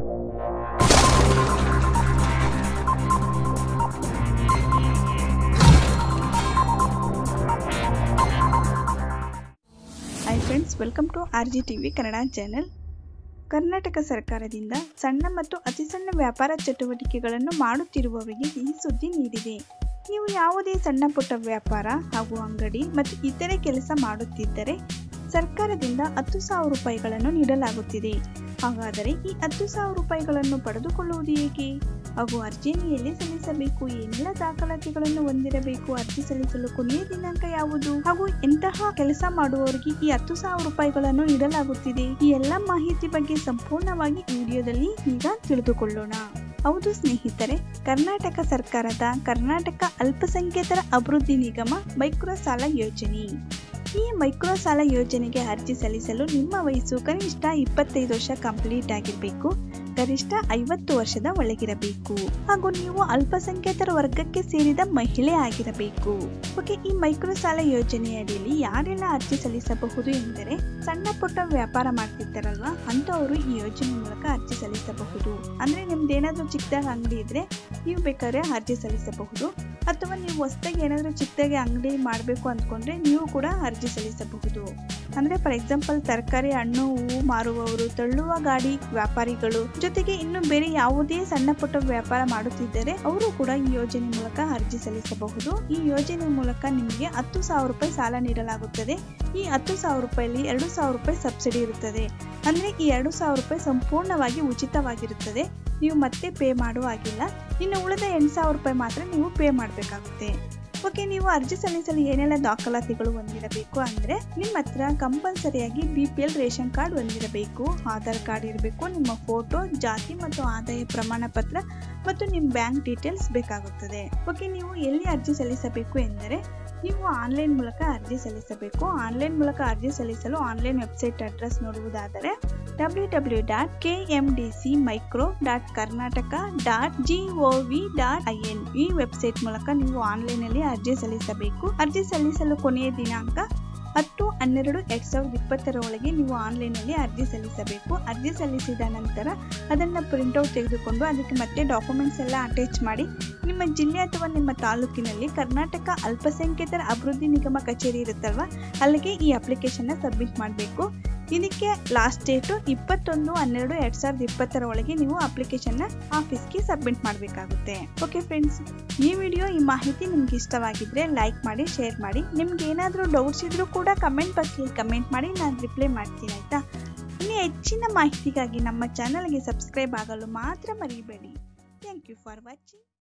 hi friends welcome to R G T V Kannada channel Karnataka ಸರ್ಕಾರದಿಂದ ಸಣ್ಣ ಮತ್ತು ಅತಿ ಸಣ್ಣ ವ್ಯಾಪಾರ ಚಟುವಟಿಕೆಗಳನ್ನು ಮಾಡುತ್ತಿರುವವರಿಗೆ ಈ ಸುದ್ದಿ ನೀಡಿದೆ ನೀವು ಯಾವುದೇ ಸಣ್ಣ ಪುಟ್ಟ ವ್ಯಾಪಾರ ಹಾಗೂ ಅಂಗಡಿ ಮತ್ತು ಇತರೆ ಕೆಲಸ ಮಾಡುತ್ತಿದ್ದರೆ ಸರ್ಕಾರದಿಂದ ಹತ್ತು ಸಾವಿರ ರೂಪಾಯಿಗಳನ್ನು ನೀಡಲಾಗುತ್ತಿದೆ ಹಾಗಾದರೆ ಈ ಹತ್ತು ಸಾವಿರ ರೂಪಾಯಿಗಳನ್ನು ಪಡೆದುಕೊಳ್ಳುವುದು ಹೇಗೆ ಹಾಗೂ ಅರ್ಜಿಯನ್ನು ಎಲ್ಲಿ ಸಲ್ಲಿಸಬೇಕು ಏನೆಲ್ಲ ದಾಖಲಾತಿಗಳನ್ನು ಹೊಂದಿರಬೇಕು ಅರ್ಜಿ ಸಲ್ಲಿಸಲು ಕೊನೆಯ ದಿನಾಂಕ ಯಾವುದು ಹಾಗೂ ಎಂತಹ ಕೆಲಸ ಮಾಡುವವರಿಗೆ ಈ ಹತ್ತು ಸಾವಿರ ರೂಪಾಯಿಗಳನ್ನು ನೀಡಲಾಗುತ್ತಿದೆ ಈ ಎಲ್ಲ ಮಾಹಿತಿ ಬಗ್ಗೆ ಸಂಪೂರ್ಣವಾಗಿ ಈ ವಿಡಿಯೋದಲ್ಲಿ ಈಗ ತಿಳಿದುಕೊಳ್ಳೋಣ ಹೌದು ಸ್ನೇಹಿತರೆ ಕರ್ನಾಟಕ ಸರ್ಕಾರದ ಕರ್ನಾಟಕ ಅಲ್ಪಸಂಖ್ಯಾತರ ಅಭಿವೃದ್ಧಿ ನಿಗಮ ಮೈಕ್ರೋ ಸಾಲ ಯೋಜನೆ ಈ ಮೈಕ್ರೋ ಸಾಲ ಯೋಜನೆಗೆ ಅರ್ಜಿ ಸಲ್ಲಿಸಲು ನಿಮ್ಮ ವಯಸ್ಸು ಕನಿಷ್ಠ ಇಪ್ಪತ್ತೈದು ವರ್ಷ ಕಂಪ್ಲೀಟ್ ಆಗಿರಬೇಕು ಗರಿಷ್ಠ ಐವತ್ತು ವರ್ಷದ ಒಳಗಿರಬೇಕು ಹಾಗೂ ನೀವು ಅಲ್ಪಸಂಖ್ಯಾತರ ವರ್ಗಕ್ಕೆ ಸೇರಿದ ಮಹಿಳೆ ಆಗಿರಬೇಕು ಓಕೆ ಈ ಮೈಕ್ರೋ ಸಾಲ ಯೋಜನೆಯ ಅಡಿಯಲ್ಲಿ ಯಾರೆಲ್ಲ ಅರ್ಜಿ ಸಲ್ಲಿಸಬಹುದು ಎಂದರೆ ಸಣ್ಣ ಪುಟ್ಟ ವ್ಯಾಪಾರ ಮಾಡ್ತಿರ್ತಾರಲ್ವಾ ಅಂತವರು ಈ ಯೋಜನೆ ಮೂಲಕ ಅರ್ಜಿ ಸಲ್ಲಿಸಬಹುದು ಅಂದ್ರೆ ನಿಮ್ದು ಏನಾದ್ರೂ ಚಿಕ್ಕದಾಗ ಅಂಗಡಿ ಇದ್ರೆ ನೀವು ಬೇಕಾದ್ರೆ ಅರ್ಜಿ ಸಲ್ಲಿಸಬಹುದು ಅಥವಾ ನೀವು ಹೊಸದಾಗಿ ಏನಾದರೂ ಚಿಕ್ಕದಾಗಿ ಅಂಗಡಿ ಮಾಡಬೇಕು ಅಂದ್ಕೊಂಡ್ರೆ ನೀವು ಕೂಡ ಅರ್ಜಿ ಸಲ್ಲಿಸಬಹುದು ಅಂದ್ರೆ ಫಾರ್ ಎಕ್ಸಾಂಪಲ್ ತರಕಾರಿ ಹಣ್ಣು ಹೂವು ಮಾರುವವರು ತಳ್ಳುವ ಗಾಡಿ ವ್ಯಾಪಾರಿಗಳು ಜೊತೆಗೆ ಇನ್ನು ಬೇರೆ ಯಾವುದೇ ಸಣ್ಣ ಪುಟ್ಟ ವ್ಯಾಪಾರ ಮಾಡುತ್ತಿದ್ದರೆ ಅವರು ಕೂಡ ಈ ಯೋಜನೆ ಮೂಲಕ ಅರ್ಜಿ ಸಲ್ಲಿಸಬಹುದು ಈ ಯೋಜನೆ ಮೂಲಕ ನಿಮಗೆ ಹತ್ತು ಸಾವಿರ ರೂಪಾಯಿ ಸಾಲ ನೀಡಲಾಗುತ್ತದೆ ಈ ಹತ್ತು ಸಾವಿರ ರೂಪಾಯಿಲಿ ಎರಡು ಸಾವಿರ ರೂಪಾಯಿ ಸಬ್ಸಿಡಿ ಇರುತ್ತದೆ ಅಂದ್ರೆ ಈ ಎರಡು ಸಾವಿರ ರೂಪಾಯಿ ಸಂಪೂರ್ಣವಾಗಿ ಉಚಿತವಾಗಿರುತ್ತದೆ ನೀವು ಮತ್ತೆ ಪೇ ಮಾಡುವ ಹಾಗಿಲ್ಲ ಇನ್ನು ಉಳಿದ ಎಂಟು ಸಾವಿರ ರೂಪಾಯಿ ಮಾತ್ರ ನೀವು ಪೇ ಮಾಡಬೇಕಾಗುತ್ತೆ ಓಕೆ ನೀವು ಅರ್ಜಿ ಸಲ್ಲಿಸಲು ಏನೆಲ್ಲ ದಾಖಲಾತಿಗಳು ಹೊಂದಿರಬೇಕು ಅಂದರೆ ನಿಮ್ಮ ಹತ್ರ ಕಂಪಲ್ಸರಿಯಾಗಿ B P L ration card ಹೊಂದಿರಬೇಕು ಆಧಾರ್ ಕಾರ್ಡ್ ಇರಬೇಕು ನಿಮ್ಮ ಫೋಟೋ ಜಾತಿ ಮತ್ತು ಆದಾಯ ಪ್ರಮಾಣ ಪತ್ರ ಮತ್ತು ನಿಮ್ಮ ಬ್ಯಾಂಕ್ ಡೀಟೇಲ್ಸ್ ಬೇಕಾಗುತ್ತದೆ ಓಕೆ ನೀವು ಎಲ್ಲಿ ಅರ್ಜಿ ಸಲ್ಲಿಸಬೇಕು ಎಂದರೆ ನೀವು ಆನ್ಲೈನ್ ಮೂಲಕ ಅರ್ಜಿ ಸಲ್ಲಿಸಬೇಕು ಆನ್ಲೈನ್ ಮೂಲಕ ಅರ್ಜಿ ಸಲ್ಲಿಸಲು ಆನ್ಲೈನ್ ವೆಬ್ಸೈಟ್ ಅಡ್ರೆಸ್ ನೋಡುವುದಾದರೆ W W dot K M D C micro dot Karnataka dot G O V dot I N ಈ ವೆಬ್ಸೈಟ್ ಮೂಲಕ ನೀವು ಆನ್ಲೈನಲ್ಲಿ ಅರ್ಜಿ ಸಲ್ಲಿಸಬೇಕು ಅರ್ಜಿ ಸಲ್ಲಿಸಲು ಕೊನೆಯ ದಿನಾಂಕ ಹತ್ತು ಹನ್ನೆರಡು ಎರಡ್ ಸಾವಿರದ ಇಪ್ಪತ್ತರ ಒಳಗೆ ನೀವು ಆನ್ಲೈನಲ್ಲಿ ಅರ್ಜಿ ಸಲ್ಲಿಸಬೇಕು ಅರ್ಜಿ ಸಲ್ಲಿಸಿದ ನಂತರ ಅದನ್ನು ಪ್ರಿಂಟ್ಔಟ್ ತೆಗೆದುಕೊಂಡು ಅದಕ್ಕೆ ಮತ್ತೆ ಡಾಕ್ಯುಮೆಂಟ್ಸ್ ಎಲ್ಲ ಅಟ್ಯಾಚ್ ಮಾಡಿ ನಿಮ್ಮ ಜಿಲ್ಲೆ ಅಥವಾ ನಿಮ್ಮ ತಾಲೂಕಿನಲ್ಲಿ ಕರ್ನಾಟಕ ಅಲ್ಪಸಂಖ್ಯಾತರ ಅಭಿವೃದ್ಧಿ ನಿಗಮ ಕಚೇರಿ ಇರುತ್ತಲ್ವ ಅಲ್ಲಿಗೆ ಈ ಅಪ್ಲಿಕೇಶನ್ನ ಸಬ್ಮಿಟ್ ಮಾಡಬೇಕು ಇದಕ್ಕೆ ಲಾಸ್ಟ್ ಡೇಟು ಇಪ್ಪತ್ತೊಂದು ಹನ್ನೆರಡು ಎರಡ್ ಸಾವಿರದ ಇಪ್ಪತ್ತರ ಒಳಗೆ ನೀವು ಅಪ್ಲಿಕೇಶನ್ನ ಆಫೀಸ್ಗೆ ಸಬ್ಮಿಟ್ ಮಾಡಬೇಕಾಗುತ್ತೆ ಓಕೆ ಫ್ರೆಂಡ್ಸ್ ಈ ವಿಡಿಯೋ ಈ ಮಾಹಿತಿ ನಿಮ್ಗೆ ಇಷ್ಟವಾಗಿದ್ರೆ ಲೈಕ್ ಮಾಡಿ ಶೇರ್ ಮಾಡಿ ನಿಮ್ಗೆ ಏನಾದರೂ ಡೌಟ್ಸ್ ಇದ್ರೂ ಕೂಡ ಕಮೆಂಟ್ ಬಾಕ್ಸಲ್ಲಿ ಕಮೆಂಟ್ ಮಾಡಿ ನಾನು ರಿಪ್ಲೈ ಮಾಡ್ತೀನಿ ಆಯಿತಾ ಇನ್ನು ಹೆಚ್ಚಿನ ಮಾಹಿತಿಗಾಗಿ ನಮ್ಮ ಚಾನಲ್ಗೆ ಸಬ್ಸ್ಕ್ರೈಬ್ ಆಗಲು ಮಾತ್ರ ಮರಿಬೇಡಿ ಥ್ಯಾಂಕ್ ಯು ಫಾರ್ ವಾಚಿಂಗ್